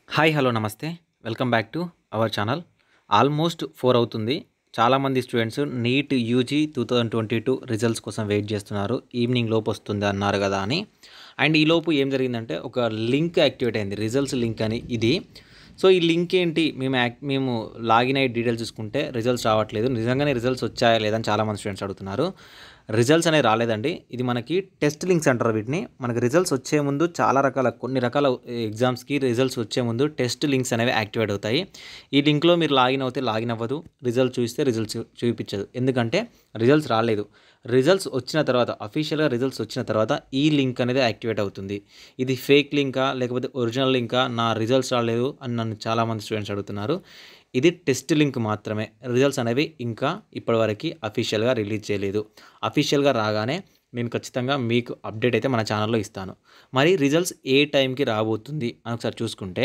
hi hello namaste welcome back to our channel almost four అవుతుంది చాలామంది students NEET UG two thousand twenty two results కోసం wait చేస్తున్నారు evening లోపు వస్తుంది అన్నారు కదా అని అండ్ ఈ లోపు ఏం జరిగిందంటే ఒక లింక్ యాక్టివేట్ అయింది రిజల్ట్స్ లింక్ అని ఇది సో ఈ లింక్ ఏంటి మేము యాక్ మేము లాగిన్ అయ్యి డీటెయిల్స్ చూసుకుంటే రిజల్ట్స్ రావట్లేదు నిజంగానే రిజల్ట్స్ వచ్చాయా లేదని చాలామంది స్టూడెంట్స్ అడుగుతున్నారు రిజల్ట్స్ అనేవి రాలేదండి ఇది మనకి టెస్ట్ లింక్స్ అంటారు వీటిని మనకి రిజల్ట్స్ వచ్చే ముందు చాలా రకాల కొన్ని రకాల ఎగ్జామ్స్కి రిజల్ట్స్ వచ్చే ముందు టెస్ట్ లింక్స్ అనేవి యాక్టివేట్ అవుతాయి ఈ లింక్లో మీరు లాగిన్ అవుతే లాగిన్ అవ్వదు రిజల్ట్ చూస్తే రిజల్ట్స్ చూపించదు ఎందుకంటే రిజల్ట్స్ రాలేదు రిజల్ట్స్ వచ్చిన తర్వాత అఫీషియల్గా రిజల్ట్స్ వచ్చిన తర్వాత ఈ లింక్ అనేది యాక్టివేట్ అవుతుంది ఇది ఫేక్ లింకా లేకపోతే ఒరిజినల్ లింకా నా రిజల్ట్స్ రాలేదు అని నన్ను చాలామంది స్టూడెంట్స్ అడుగుతున్నారు ఇది టెస్ట్ లింక్ మాత్రమే రిజల్ట్స్ అనేవి ఇంకా ఇప్పటివరకు అఫీషియల్గా రిలీజ్ చేయలేదు అఫీషియల్గా రాగానే నేను ఖచ్చితంగా మీకు అప్డేట్ అయితే మన ఛానల్లో ఇస్తాను మరి రిజల్ట్స్ ఏ టైంకి రాబోతుంది అని ఒకసారి చూసుకుంటే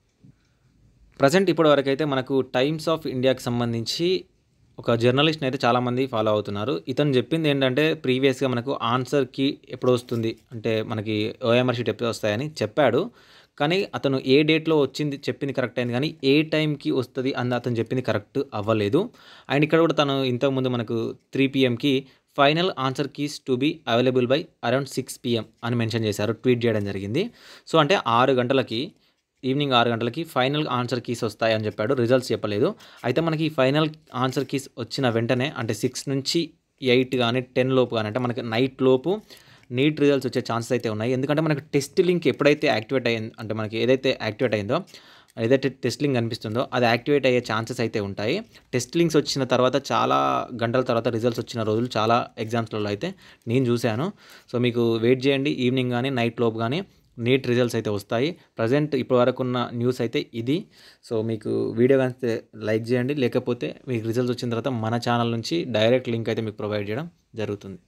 ప్రజెంట్ ఇప్పటివరకు అయితే మనకు టైమ్స్ ఆఫ్ ఇండియాకి సంబంధించి ఒక జర్నలిస్ట్ని అయితే చాలామంది ఫాలో అవుతున్నారు ఇతను చెప్పింది ఏంటంటే ప్రీవియస్గా మనకు ఆన్సర్కి ఎప్పుడు వస్తుంది అంటే మనకి ఓఎంఆర్ షీట్ ఎప్పుడు వస్తాయని చెప్పాడు కానీ అతను ఏ డేట్లో వచ్చింది చెప్పింది కరెక్ట్ అయింది కానీ ఏ టైంకి వస్తుంది అని అతను చెప్పింది కరెక్ట్ అవ్వలేదు అండ్ ఇక్కడ కూడా తను ఇంతకుముందు మనకు త్రీ పిఎంకి final answer keys to be available by around six PM అని మెన్షన్ చేశారు ట్వీట్ చేయడం జరిగింది సో అంటే ఆరు గంటలకి ఈవినింగ్ ఆరు గంటలకి ఫైనల్ ఆన్సర్ కీస్ వస్తాయని చెప్పాడు రిజల్ట్స్ చెప్పలేదు అయితే మనకి ఈ ఫైనల్ ఆన్సర్ కీస్ వచ్చిన వెంటనే అంటే సిక్స్ నుంచి ఎయిట్ కానీ టెన్ లోపు కానీ అంటే మనకి నైట్ లోపు నీట్ రిజల్ట్స్ వచ్చే ఛాన్సెస్ అయితే ఉన్నాయి ఎందుకంటే మనకి టెస్ట్ లింక్ ఎప్పుడైతే యాక్టివేట్ అయ్యింది అంటే మనకి ఏదైతే యాక్టివేట్ అయిందో ఏదైతే టెస్ట్ లింక్ కనిపిస్తుందో అది యాక్టివేట్ అయ్యే ఛాన్సెస్ అయితే ఉంటాయి టెస్ట్ లింక్స్ వచ్చిన తర్వాత చాలా గంటల తర్వాత రిజల్ట్స్ వచ్చిన రోజులు చాలా ఎగ్జామ్స్లలో అయితే నేను చూశాను సో మీకు వెయిట్ చేయండి ఈవినింగ్ కానీ నైట్ లోపు కానీ నీట్ రిజల్ట్స్ అయితే వస్తాయి ప్రజెంట్ ఇప్పటి వరకు ఉన్న న్యూస్ అయితే ఇది సో మీకు వీడియో కనిపిస్తే లైక్ చేయండి లేకపోతే మీకు రిజల్ట్స్ వచ్చిన తర్వాత మన ఛానల్ నుంచి డైరెక్ట్ లింక్ అయితే మీకు ప్రొవైడ్ చేయడం జరుగుతుంది